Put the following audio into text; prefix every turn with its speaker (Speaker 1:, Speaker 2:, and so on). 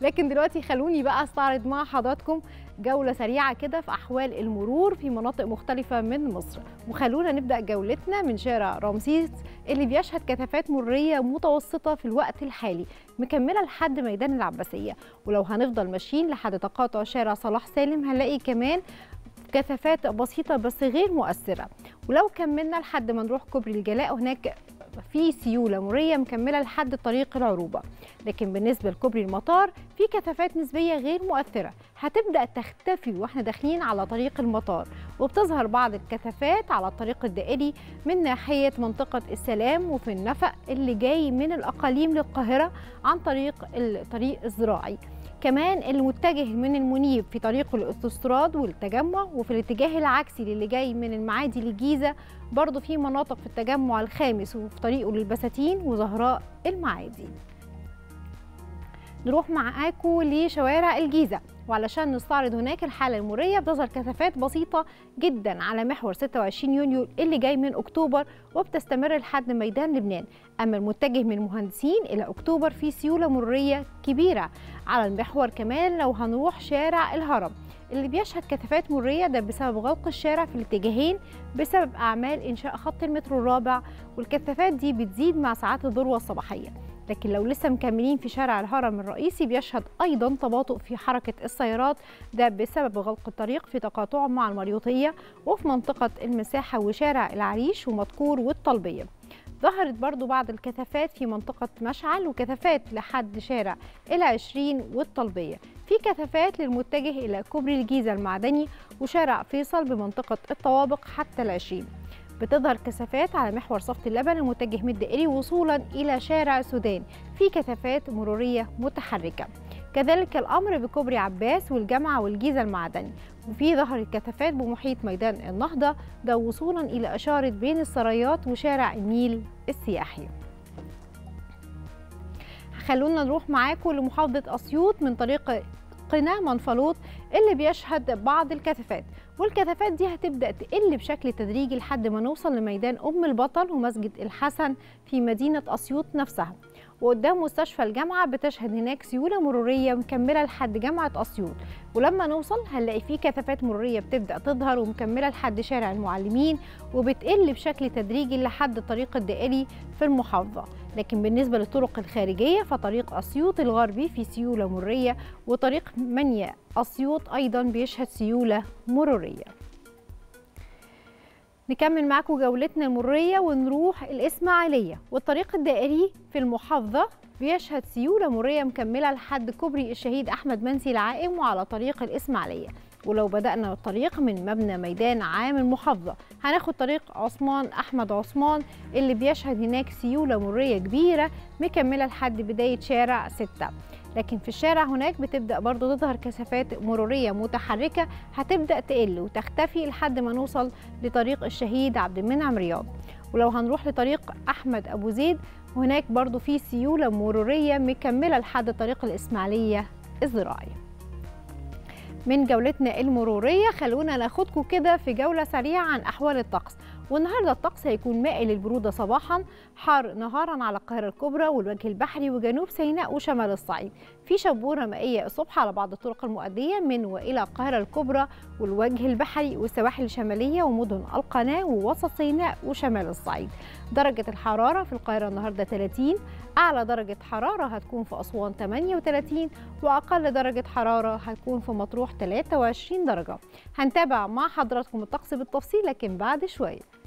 Speaker 1: لكن دلوقتي خلوني بقى استعرض مع حضراتكم جولة سريعة كده في أحوال المرور في مناطق مختلفة من مصر وخلونا نبدأ جولتنا من شارع رمسيس اللي بيشهد كثافات مرورية متوسطة في الوقت الحالي مكملة لحد ميدان العباسية ولو هنفضل ماشيين لحد تقاطع شارع صلاح سالم هنلاقي كمان كثافات بسيطة بس غير مؤثرة ولو كملنا لحد ما نروح كوبري الجلاء هناك في سيوله مريه مكمله لحد طريق العروبه لكن بالنسبه لكوبري المطار في كثافات نسبيه غير مؤثره هتبدا تختفي واحنا داخلين على طريق المطار وبتظهر بعض الكثافات على الطريق الدائري من ناحيه منطقه السلام وفي النفق اللي جاي من الاقاليم للقاهره عن طريق الطريق الزراعي كمان المتجه من المنيب في طريق الاوتوستراد والتجمع وفي الاتجاه العكسي للي جاي من المعادي للجيزه برضه في مناطق في التجمع الخامس وفي طريقه للبساتين وزهراء المعادي نروح معاكم لشوارع الجيزه وعلشان نستعرض هناك الحاله المريه بتظهر كثافات بسيطه جدا على محور 26 يونيو اللي جاي من اكتوبر وبتستمر لحد ميدان لبنان اما المتجه من المهندسين الى اكتوبر في سيوله مريه كبيره على المحور كمان لو هنروح شارع الهرم اللي بيشهد كثافات مريه ده بسبب غلق الشارع في الاتجاهين بسبب اعمال انشاء خط المترو الرابع والكثافات دي بتزيد مع ساعات الذروه الصباحيه لكن لو لسه مكملين في شارع الهرم الرئيسي بيشهد ايضا تباطؤ في حركه السيارات ده بسبب غلق الطريق في تقاطعه مع المريوطيه وفي منطقه المساحه وشارع العريش ومدكور والطلبيه ظهرت برضو بعض الكثافات في منطقة مشعل وكثافات لحد شارع العشرين والطلبية في كثافات للمتجه إلى كوبري الجيزة المعدني وشارع فيصل بمنطقة الطوابق حتى العشرين بتظهر كثافات على محور صفت اللبن المتجه من الدائري وصولا إلى شارع السودان في كثافات مرورية متحركة كذلك الأمر بكوبري عباس والجامعة والجيزة المعدني وفي ظهر الكثافات بمحيط ميدان النهضة ده وصولا إلى إشارة بين السرايات وشارع النيل السياحي خلونا نروح معاكم لمحافظة أسيوط من طريق قنا منفلوط اللي بيشهد بعض الكثافات والكثافات دي هتبدأ تقل بشكل تدريجي لحد ما نوصل لميدان أم البطل ومسجد الحسن في مدينة أسيوط نفسها وقدام مستشفى الجامعة بتشهد هناك سيولة مرورية مكملة لحد جامعة أسيوط ولما نوصل هنلاقي فيه كثافات مرورية بتبدأ تظهر ومكملة لحد شارع المعلمين وبتقل بشكل تدريجي لحد الطريق الدائري في المحافظة لكن بالنسبة للطرق الخارجية فطريق أسيوط الغربي في سيولة مرورية وطريق منيا أسيوط أيضا بيشهد سيولة مرورية نكمل معاكم جولتنا المرورية ونروح الإسماعيلية والطريق الدائري في المحافظة بيشهد سيولة مرورية مكملة لحد كوبري الشهيد أحمد منسي العائم وعلى طريق الإسماعيلية ولو بدأنا الطريق من مبنى ميدان عام المحافظة هناخد طريق عثمان أحمد عثمان اللي بيشهد هناك سيولة مرورية كبيرة مكملة لحد بداية شارع 6 لكن في الشارع هناك بتبدأ برضو تظهر كثافات مرورية متحركة هتبدأ تقل وتختفي لحد ما نوصل لطريق الشهيد عبد المنعم رياض ولو هنروح لطريق أحمد أبو زيد هناك برضو في سيولة مرورية مكملة لحد طريق الإسماعيلية الزراعي من جولتنا المرورية خلونا ناخدكم كده في جولة سريعة عن أحوال الطقس والنهارده الطقس هيكون مائل للبروده صباحا حار نهارا على القاهره الكبرى والوجه البحري وجنوب سيناء وشمال الصعيد في شبوره مائيه الصبح على بعض الطرق المؤديه من والى القاهره الكبرى والوجه البحري والسواحل الشماليه ومدن القناه ووسط سيناء وشمال الصعيد درجه الحراره في القاهره النهارده 30 اعلى درجه حراره هتكون في اسوان 38 واقل درجه حراره هتكون في مطروح 23 درجه هنتابع مع حضراتكم الطقس بالتفصيل لكن بعد شويه